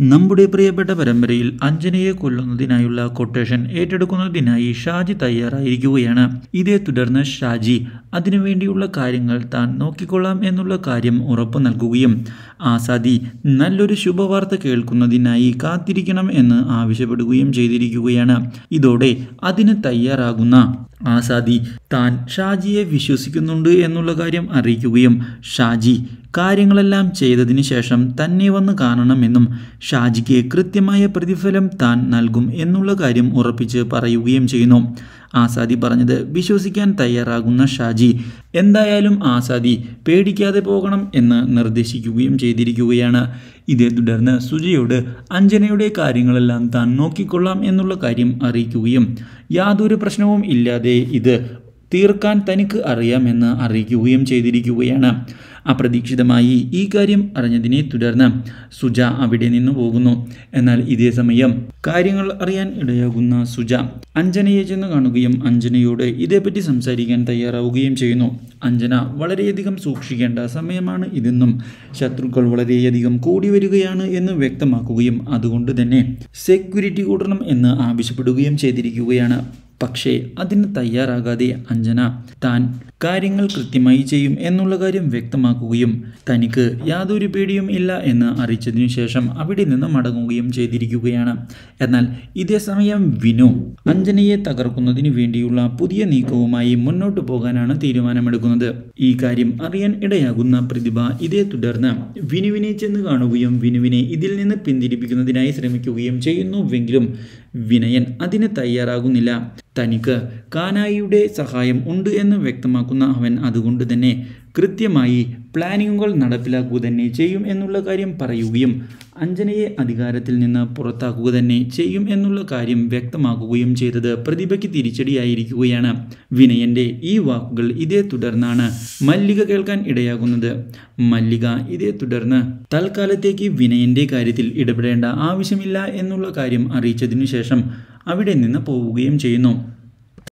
നമ്മുടെ പ്രിയപ്പെട്ട പരമ്പരയിൽ അഞ്ജനയെ കൊല്ലുന്നതിനായുള്ള കൊട്ടേഷൻ ഏറ്റെടുക്കുന്നതിനായി ഷാജി തയ്യാറായിരിക്കുകയാണ് ഇതേ തുടർന്ന് ഷാജി അതിനുവേണ്ടിയുള്ള കാര്യങ്ങൾ താൻ നോക്കിക്കൊള്ളാം എന്നുള്ള കാര്യം ഉറപ്പു നൽകുകയും ആസാദി നല്ലൊരു ശുഭവാർത്ത കേൾക്കുന്നതിനായി കാത്തിരിക്കണം എന്ന് ആവശ്യപ്പെടുകയും ചെയ്തിരിക്കുകയാണ് ഇതോടെ അതിന് തയ്യാറാകുന്ന ആസാദി താൻ ഷാജിയെ വിശ്വസിക്കുന്നുണ്ട് എന്നുള്ള കാര്യം അറിയിക്കുകയും ഷാജി കാര്യങ്ങളെല്ലാം ചെയ്തതിന് ശേഷം തന്നെ വന്ന് കാണണമെന്നും ഷാജിക്ക് കൃത്യമായ പ്രതിഫലം താൻ നൽകും എന്നുള്ള കാര്യം ഉറപ്പിച്ച് പറയുകയും ചെയ്യുന്നു ആസാദി പറഞ്ഞത് വിശ്വസിക്കാൻ തയ്യാറാകുന്ന ഷാജി എന്തായാലും ആസാദി പേടിക്കാതെ പോകണം എന്ന് നിർദ്ദേശിക്കുകയും ചെയ്തിരിക്കുകയാണ് ഇതേ തുടർന്ന് സുജയോട് അഞ്ജനയുടെ കാര്യങ്ങളെല്ലാം താൻ നോക്കിക്കൊള്ളാം എന്നുള്ള കാര്യം അറിയിക്കുകയും യാതൊരു പ്രശ്നവും ഇല്ലാതെ ഇത് തീർക്കാൻ തനിക്ക് അറിയാമെന്ന് അറിയിക്കുകയും ചെയ്തിരിക്കുകയാണ് അപ്രതീക്ഷിതമായി ഈ കാര്യം അറിഞ്ഞതിനെ തുടർന്ന് സുജ അവിടെ നിന്ന് പോകുന്നു എന്നാൽ ഇതേ സമയം കാര്യങ്ങൾ അറിയാൻ ഇടയാകുന്ന സുജ അഞ്ജനയെ ചെന്ന് കാണുകയും അഞ്ജനയോട് ഇതേപ്പറ്റി സംസാരിക്കാൻ തയ്യാറാവുകയും ചെയ്യുന്നു അഞ്ജന വളരെയധികം സൂക്ഷിക്കേണ്ട സമയമാണ് ഇതെന്നും ശത്രുക്കൾ വളരെയധികം കൂടി വരികയാണ് എന്ന് വ്യക്തമാക്കുകയും അതുകൊണ്ട് തന്നെ സെക്യൂരിറ്റി കൂട്ടണം എന്ന് ആവശ്യപ്പെടുകയും ചെയ്തിരിക്കുകയാണ് പക്ഷേ അതിന് തയ്യാറാകാതെ അഞ്ജന താൻ കാര്യങ്ങൾ കൃത്യമായി ചെയ്യും എന്നുള്ള കാര്യം വ്യക്തമാക്കുകയും തനിക്ക് യാതൊരു പേടിയും ഇല്ല എന്ന് അറിയിച്ചതിനു ശേഷം അവിടെ നിന്ന് മടങ്ങുകയും ചെയ്തിരിക്കുകയാണ് എന്നാൽ ഇതേ സമയം വിനു അഞ്ജനയെ തകർക്കുന്നതിന് വേണ്ടിയുള്ള പുതിയ നീക്കവുമായി മുന്നോട്ട് പോകാനാണ് തീരുമാനമെടുക്കുന്നത് ഈ കാര്യം അറിയാൻ ഇടയാകുന്ന പ്രതിഭ ഇതേ തുടർന്ന് വിനുവിനെ ചെന്ന് കാണുകയും വിനുവിനെ ഇതിൽ നിന്ന് പിന്തിരിപ്പിക്കുന്നതിനായി ശ്രമിക്കുകയും ചെയ്യുന്നുവെങ്കിലും വിനയൻ അതിന് തയ്യാറാകുന്നില്ല തനിക്ക് കാനായിയുടെ സഹായം ഉണ്ട് എന്ന് വ്യക്തമാക്കുന്ന അവൻ അതുകൊണ്ട് തന്നെ കൃത്യമായി പ്ലാനിങ്ങുകൾ നടപ്പിലാക്കുക തന്നെ ചെയ്യും എന്നുള്ള കാര്യം പറയുകയും അഞ്ജനയെ അധികാരത്തിൽ നിന്ന് പുറത്താക്കുക തന്നെ ചെയ്യും എന്നുള്ള കാര്യം വ്യക്തമാക്കുകയും ചെയ്തത് പ്രതിഭയ്ക്ക് തിരിച്ചടിയായിരിക്കുകയാണ് വിനയന്റെ ഈ വാക്കുകൾ ഇതേ തുടർന്നാണ് മല്ലിക കേൾക്കാൻ ഇടയാകുന്നത് മല്ലിക ഇതേ തുടർന്ന് തൽക്കാലത്തേക്ക് വിനയന്റെ കാര്യത്തിൽ ഇടപെടേണ്ട ആവശ്യമില്ല എന്നുള്ള കാര്യം അറിയിച്ചതിനു ശേഷം അവിടെ നിന്ന് പോവുകയും ചെയ്യുന്നു